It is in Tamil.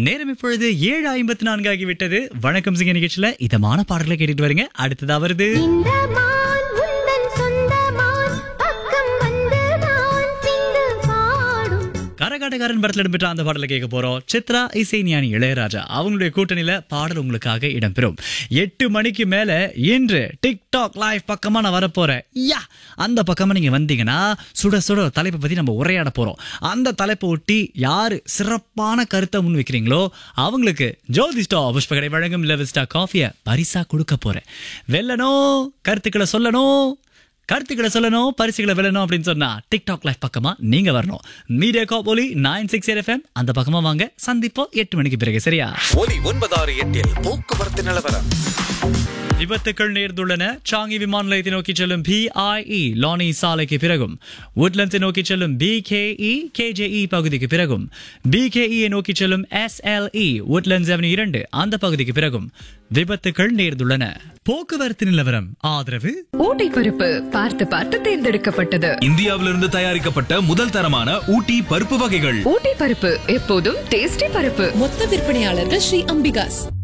நேரம் இப்பொழுது ஏழு ஐம்பத்தி நான்கு ஆகிவிட்டது வணக்கம் சிங்க நிகழ்ச்சியில இதமான பாடல்களை கேட்டுட்டு வரீங்க அடுத்ததா வருது இந்த மான் உந்தன் சொந்த மான் பக்கம் வந்து நான் சிந்து பாடும் கரகாட்டக்காரன் படத்துல இடம்பெற்ற அந்த பாடலை கேட்க போறோம் சித்ரா இசைஞானி இளையராஜா அவங்களுடைய கூட்டணியில பாடல் உங்களுக்காக இடம்பெறும் எட்டு மணிக்கு மேல இன்று டிக்டாக் லைவ் பக்கமா நான் வரப்போறேன் யா அந்த பக்கமா நீங்க வந்தீங்கன்னா சுட சுட ஒரு தலைப்பை பத்தி நம்ம உரையாட போறோம் அந்த தலைப்பை ஒட்டி யாரு சிறப்பான கருத்தை முன் வைக்கிறீங்களோ அவங்களுக்கு ஜோதிஷ்டா புஷ்பகடை வழங்கும் லெவஸ்டா காஃபியை பரிசா கொடுக்க போறேன் வெல்லணும் கருத்துக்களை சொல்லணும் கருத்துக்களை சொல்லணும் பரிசுகளை வெல்லணும் அப்படின்னு சொன்னா டிக்டாக் லைவ் பக்கமா நீங்க வரணும் மீடியா காப்போலி நைன் சிக்ஸ் எஃப்எம் அந்த பக்கமா வாங்க சந்திப்போம் எட்டு மணிக்கு பிறகு சரியா ஒலி ஒன்பதாறு எட்டில் போக்குவரத்து நிலவரம் விபத்துக்கள் நேர்ந்துள்ளன சாங்கி விமான நிலையத்தை நோக்கி செல்லும் பிஐஇ லானி சாலைக்கு பிறகும் உட்லண்ட்ஸை நோக்கி செல்லும் பிகேஇ கேஜேஇ பகுதிக்கு பிறகும் பிகேஇ நோக்கி செல்லும் எஸ்எல்இ உட்லண்ட்ஸ் அவனி இரண்டு அந்த பகுதிக்கு பிறகும் விபத்துக்கள் நேர்ந்துள்ளன போக்குவரத்து நிலவரம் ஆதரவு ஊட்டி பருப்பு பார்த்து பார்த்து தேர்ந்தெடுக்கப்பட்டது இந்தியாவிலிருந்து தயாரிக்கப்பட்ட முதல் தரமான ஊட்டி பருப்பு வகைகள் ஊட்டி பருப்பு எப்போதும் டேஸ்டி பருப்பு மொத்த விற்பனையாளர்கள் ஸ்ரீ அம்பிகாஸ்